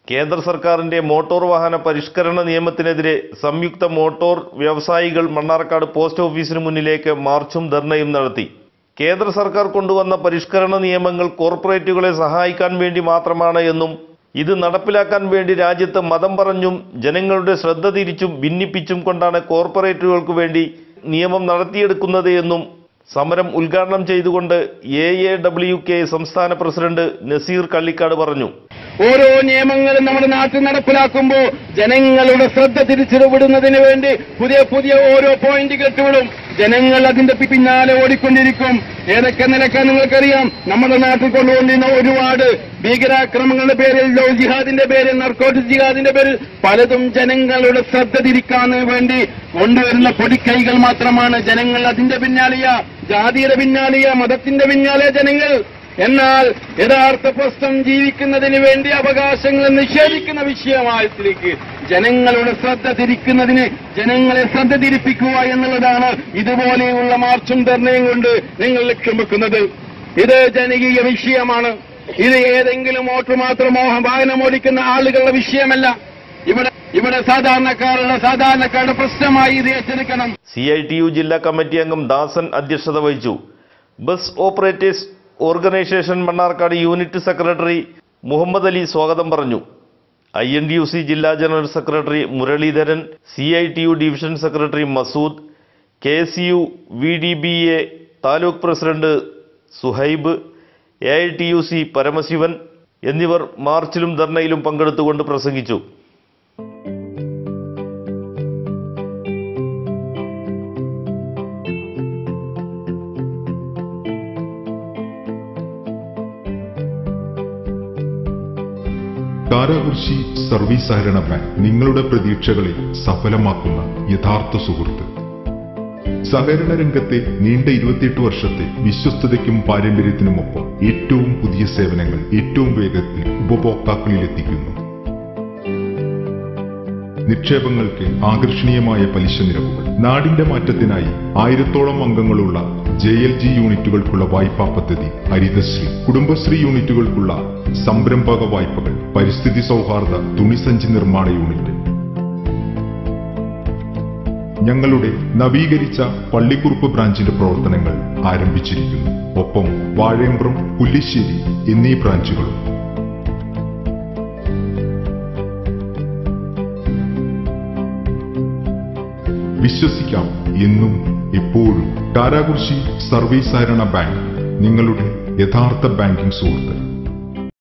കേന്ദ്ര സർക്കാരിന്റെ മോട്ടോർ വാഹന പരിഷ്കരണ നിയമത്തിനെതിരെ സംയുക്ത മോട്ടോർ വ്യവസായികൾ മണ്ണാർക്കാട് പോസ്റ്റ് ഓഫീസിന് മുന്നിലേക്ക് മാർച്ചും ധർണയും നടത്തി കേന്ദ്ര സർക്കാർ കൊണ്ടുവന്ന പരിഷ്കരണ നിയമങ്ങൾ കോർപ്പറേറ്റുകളെ സഹായിക്കാൻ വേണ്ടി മാത്രമാണ് എന്നും ഇത് നടപ്പിലാക്കാൻ വേണ്ടി രാജ്യത്ത് മതം പറഞ്ഞും ജനങ്ങളുടെ ശ്രദ്ധ തിരിച്ചും ഭിന്നിപ്പിച്ചും കൊണ്ടാണ് കോർപ്പറേറ്റുകൾക്ക് വേണ്ടി നിയമം നടത്തിയെടുക്കുന്നത് എന്നും സമരം ഉദ്ഘാടനം ചെയ്തുകൊണ്ട് എ എ ഡബ്ല്യു കെ സംസ്ഥാന പ്രസിഡന്റ് നസീർ കള്ളിക്കാട് പറഞ്ഞു ഓരോ നിയമങ്ങളും നമ്മുടെ നാട്ടിൽ നടപ്പിലാക്കുമ്പോൾ ജനങ്ങളുടെ ശ്രദ്ധ തിരിച്ചുവിടുന്നതിന് വേണ്ടി പുതിയ പുതിയ ഓരോ പോയിന്റുകൾ ഇട്ടുവിടും ജനങ്ങൾ അതിന്റെ പി- പിന്നാലെ ഓടിക്കൊണ്ടിരിക്കും ഏതൊക്കെ നിലക്കാൻ നിങ്ങൾക്കറിയാം നമ്മുടെ നാട്ടിൽ കൊണ്ടുകൊണ്ടിരുന്ന ഒരുപാട് ഭീകരാക്രമങ്ങളുടെ പേരിൽ ലോ ജിഹാദിന്റെ പേരിൽ നർക്കോട്ടിക് ജിഹാദിന്റെ പേരിൽ പലതും ജനങ്ങളുടെ ശ്രദ്ധ തിരിക്കാൻ വേണ്ടി കൊണ്ടുവരുന്ന പൊടിക്കൈകൾ മാത്രമാണ് ജനങ്ങൾ അതിന്റെ പിന്നാലെയ ജാതിയുടെ പിന്നാലെയ മതത്തിന്റെ പിന്നാലെ ജനങ്ങൾ എന്നാൽ യഥാർത്ഥ പ്രശ്നം ജീവിക്കുന്നതിന് വേണ്ടി അവകാശങ്ങൾ നിഷേധിക്കുന്ന വിഷയമായത്തിലേക്ക് ജനങ്ങളുടെ ശ്രദ്ധ തിരിക്കുന്നതിന് ജനങ്ങളെ ശ്രദ്ധ തിരിപ്പിക്കുക എന്നുള്ളതാണ് ഇതുപോലെയുള്ള മാർച്ചും ധർണയും കൊണ്ട് നിങ്ങൾ ലക്ഷ്യം വെക്കുന്നത് ഇത് ജനകീയ വിഷയമാണ് ഇത് ഏതെങ്കിലും വോട്ട് മാത്രം വാഹനം ഓടിക്കുന്ന ആളുകളുടെ വിഷയമല്ല ഇവിടെ ഇവിടെ സാധാരണക്കാരുടെ സാധാരണക്കാരുടെ പ്രശ്നമായി ഇത് ഏറ്റെടുക്കണം സി ഐ ടി യു ജില്ലാ കമ്മിറ്റി അംഗം ദാസൻ അധ്യക്ഷത വഹിച്ചു bus operators organisation Mannarkkad unit secretary Muhammad Ali സ്വാഗതം പറഞ്ഞു I N D U C ജില്ലാ general secretary Muraleedharan C I T U division secretary Masood K S U V D B A taluk president Suhaib A I T U C Paramasivan എന്നിവർ മാർച്ചിലും ധർണയിലും പങ്കെടുത്തുകൊണ്ട് പ്രസംഗിച്ചു Karakurissi service സഹകരണ bank നിങ്ങളുടെ പ്രതീക്ഷകളെ സഫലമാക്കുന്ന യഥാർത്ഥ സുഹൃത്ത് സഹകരണ രംഗത്തെ നീണ്ട ഇരുപത്തിയെട്ട് വർഷത്തെ വിശ്വസ്തതയ്ക്കും പാരമ്പര്യത്തിനുമൊപ്പം ഏറ്റവും പുതിയ സേവനങ്ങൾ ഏറ്റവും വേഗത്തിൽ ഉപഭോക്താക്കളിലെത്തിക്കുന്നു നിക്ഷേപങ്ങൾക്ക് ആകർഷണീയമായ പലിശ നിരക്കുകൾ നാടിന്റെ മാറ്റത്തിനായി ആയിരത്തോളം അംഗങ്ങളുള്ള ജെ എൽ ജി യൂണിറ്റുകൾക്കുള്ള വായ്പാ പദ്ധതി ഹരിതശ്രീ കുടുംബശ്രീ യൂണിറ്റുകൾക്കുള്ള സംരംഭക വായ്പകൾ പരിസ്ഥിതി സൗഹാർദ്ദ തുണിസഞ്ചി നിർമ്മാണ യൂണിറ്റ് ഞങ്ങളുടെ നവീകരിച്ച പള്ളിക്കുറുപ്പ് ബ്രാഞ്ചിന്റെ പ്രവർത്തനങ്ങൾ ആരംഭിച്ചിരിക്കുന്നു ഒപ്പം വാഴയമ്പ്രം പുല്ലിശ്ശേരി എന്നീ ബ്രാഞ്ചുകളും വിശ്വസിക്കാം എന്നും എപ്പോഴും കാരാകുർശി സർവീസ് സഹകരണ ബാങ്ക് നിങ്ങളുടെ യഥാർത്ഥ ബാങ്കിംഗ് സുഹൃത്ത്